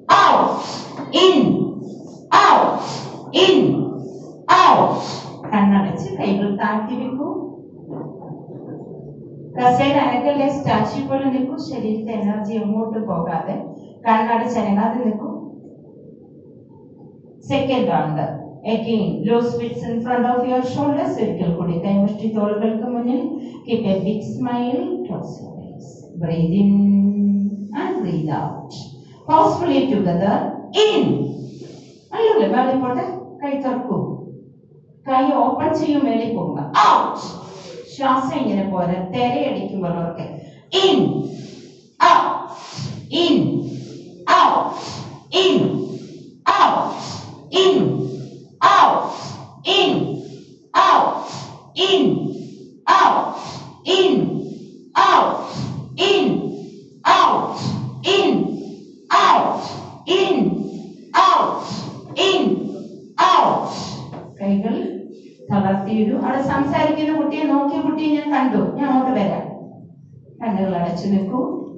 out in out in out കണ്ണടച്ച് കൈകൾ താഴ്ത്തി വെക്കൂ കസേര അനക്കല്ലേ സ്റ്റാച്യു പോലെ നിൽക്കൂ ശരീരത്തെ എനർജി എങ്ങോട്ട് പോകാതെ കണ്ണടച്ച് അനങ്ങാതെ നിൽക്കൂ second round again loose fists in front of your shoulders ഒരിക്കൽ കൂടി കൈമുഷ്ടി തോളുകൾക്ക് മുന്നിൽ keep a big smile close your eyes breathe in and breathe out forcefully together in അല്ലല്ലേ മേളിൽ പോട്ടെ കൈ തുറക്കൂ കൈ ഓപ്പൺ ചെയ്യും മേളിൽ പോകുക ഔട്ട് ശ്വാസം ഇങ്ങനെ പോലെ തെരയടിക്കുമ്പോൾ ഓർക്കെ in out in out in out in, out, in, out, in, out, in, out, in, out, in, out, in, out, in, out. കൈകൾ തളർത്തിയിടൂ അവിടെ സംസാരിക്കുന്ന കുട്ടിയെ നോക്കിയ കുട്ടിയെ ഞാൻ കണ്ടു ഞാൻ അങ്ങോട്ട് വരാം കണ്ണുകൾ അടച്ചു നിൽക്കൂ